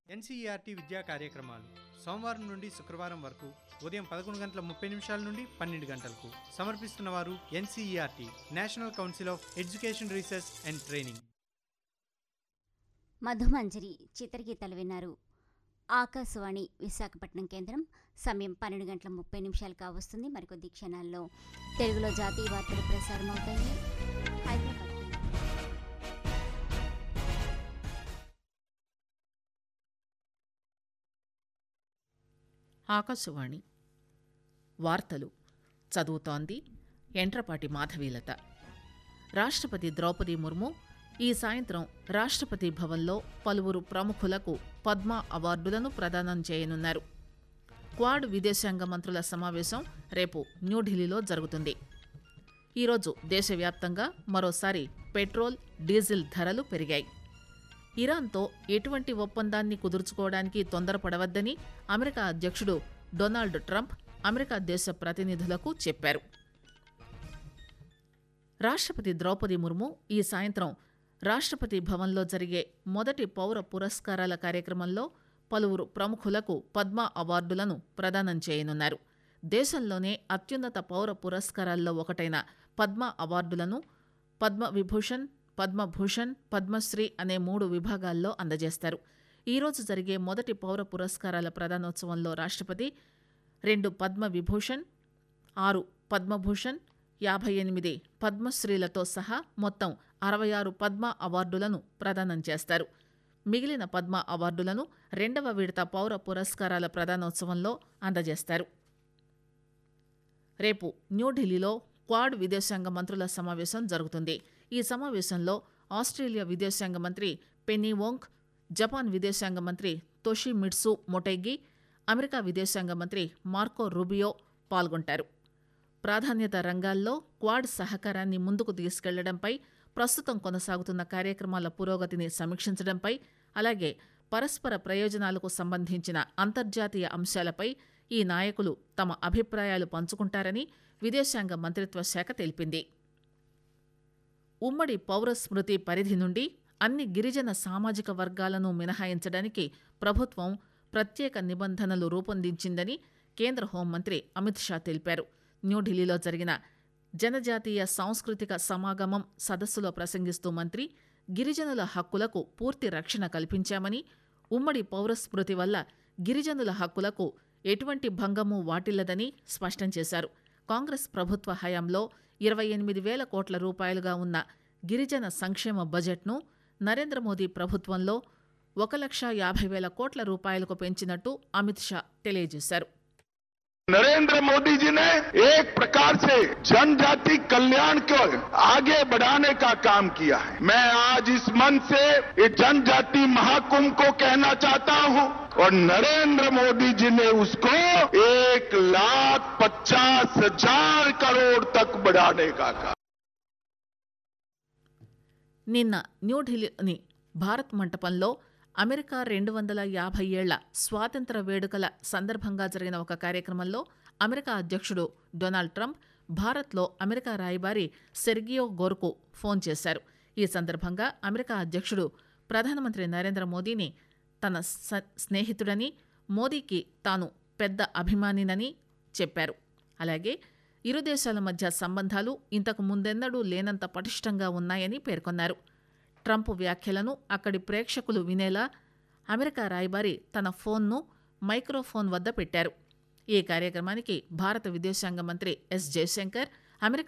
NCERT విద్యా కార్యక్రమాలు సోమవారం నుండి శుక్రవారం వరకు ఉదయం పదకొండు గంటల ముప్పై నిమిషాల నుండి పన్నెండు గంటలకు సమర్పిస్తున్న వారు NCERT national council of education research and training Madhumanjari చిత్రగీతాలు విన్నారు ఆకాశవాణి విశాఖపట్నం కేంద్రం సమయం పన్నెండు గంటల ముప్పై నిమిషాలు కావస్తుంది మరికొద్ది క్షణాల్లో తెలుగులో జాతీయ వార్తలు ప్రసారం అవుతాయి హైదరాబాద్ ఆకాశవాణి వార్తలు చదువుతోంది ఎంట్రపాటి మాధవీలత రాష్ట్రపతి ద్రౌపది ముర్ము ఈ సాయంత్రం రాష్ట్రపతి భవన్లో పలువురు ప్రముఖులకు పద్మ అవార్డులను ప్రదానం చేయనున్నారు క్వాడ్ విదేశాంగ మంత్రుల సమావేశం రేపు న్యూఢిల్లీలో జరుగుతుంది ఈరోజు దేశవ్యాప్తంగా మరోసారి పెట్రోల్ డీజిల్ ధరలు పెరిగాయి ఇరాన్తో ఎటువంటి ఒప్పందాన్ని కుదుర్చుకోవడానికి తొందరపడవద్దని అమెరికా అధ్యక్షుడు డొనాల్డ్ ట్రంప్ అమెరికా దేశ ప్రతినిధులకు చెప్పారు రాష్ట్రపతి ద్రౌపది ముర్ము ఈ సాయంత్రం రాష్ట్రపతి భవన్లో జరిగే మొదటి పౌర పురస్కారాల కార్యక్రమంలో పలువురు ప్రముఖులకు పద్మ అవార్డులను ప్రదానం చేయనున్నారు దేశంలోనే అత్యున్నత పౌర పురస్కారాల్లో ఒకటైన పద్మ అవార్డులను పద్మ విభూషణ్ పద్మభూషణ్ పద్మశ్రీ అనే మూడు విభాగాల్లో అందజేస్తారు ఈరోజు జరిగే మొదటి పౌర పురస్కారాల ప్రదానోత్సవంలో రాష్ట్రపతి రెండు పద్మ విభూషణ్ ఆరు పద్మభూషణ్ యాభై ఎనిమిది పద్మశ్రీలతో సహా మొత్తం అరవై ఆరు పద్మ అవార్డులను ప్రదానం చేస్తారు మిగిలిన పద్మ అవార్డులను రెండవ విడత పౌర పురస్కారాల ప్రదానోత్సవంలో అందజేస్తారు రేపు న్యూఢిల్లీలో క్వాడ్ విదేశాంగ మంత్రుల సమావేశం జరుగుతుంది ఈ సమావేశంలో ఆస్ట్రేలియా విదేశాంగ మంత్రి పెన్నీ వోంగ్ జపాన్ విదేశాంగ మంత్రి తోషిమిట్సు మొటెగి అమెరికా విదేశాంగ మంత్రి మార్కో రూబియో పాల్గొంటారు ప్రాధాన్యత రంగాల్లో క్వాడ్ సహకారాన్ని ముందుకు తీసుకెళ్లడంపై ప్రస్తుతం కొనసాగుతున్న కార్యక్రమాల పురోగతిని సమీక్షించడంపై అలాగే పరస్పర ప్రయోజనాలకు సంబంధించిన అంతర్జాతీయ అంశాలపై ఈ నాయకులు తమ అభిప్రాయాలు పంచుకుంటారని విదేశాంగ మంత్రిత్వ శాఖ తెలిపింది ఉమ్మడి పౌర స్మృతి పరిధి నుండి అన్ని గిరిజన సామాజిక వర్గాలను మినహాయించడానికి ప్రభుత్వం ప్రత్యేక నిబంధనలు రూపొందించిందని కేంద్ర హోంమంత్రి అమిత్ షా తెలిపారు న్యూఢిల్లీలో జరిగిన జనజాతీయ సాంస్కృతిక సమాగమం సదస్సులో ప్రసంగిస్తూ మంత్రి గిరిజనుల హక్కులకు పూర్తి రక్షణ కల్పించామని ఉమ్మడి పౌర స్మృతి వల్ల గిరిజనుల హక్కులకు ఎటువంటి భంగము వాటిల్లదని స్పష్టం చేశారు కాంగ్రెస్ ప్రభుత్వ హయాంలో ఇరవై ఎనిమిది వేల కోట్ల రూపాయలుగా ఉన్న గిరిజన సంక్షేమ బడ్జెట్ను నరేంద్ర మోదీ ప్రభుత్వంలో ఒక లక్ష యాభై వేల కోట్ల రూపాయలకు పెంచినట్టు అమిత్ షా తెలియజేశారు नरेंद्र मोदी जी ने एक प्रकार से जनजाति कल्याण को आगे बढ़ाने का काम किया है मैं आज इस मन से इस जनजाति महाकुंभ को कहना चाहता हूं और नरेंद्र मोदी जी ने उसको एक लाख पचास हजार करोड़ तक बढ़ाने का काम నిన్న న్యూఢిల్లీని భారత్ మంటపంలో అమెరికా రెండు వందల యాభై ఏళ్ల స్వాతంత్ర వేడుకల సందర్భంగా జరిగిన ఒక కార్యక్రమంలో అమెరికా అధ్యక్షుడు డొనాల్డ్ ట్రంప్ భారత్లో అమెరికా రాయబారి సెర్గియో గోర్కు ఫోన్ చేశారు ఈ సందర్భంగా అమెరికా అధ్యక్షుడు ప్రధానమంత్రి నరేంద్ర మోదీని తన స- స్నేహితుడని మోదీకి తాను పెద్ద అభిమానినని చెప్పారు అలాగే ఇరు దేశాల మధ్య సంబంధాలు ఇంతకు ముందెన్నడూ లేనంత పటిష్టంగా ఉన్నాయని పేర్కొన్నారు ట్రంప్ వ్యాఖ్యలను అక్కడి ప్రేక్షకులు వినేలా అమెరికా రాయబారి తన ఫోన్ను మైక్రోఫోన్ వద్ద పెట్టారు ఈ కార్యక్రమానికి భారత విదేశాంగ మంత్రి ఎస్ జయశంకర్ అమెరికా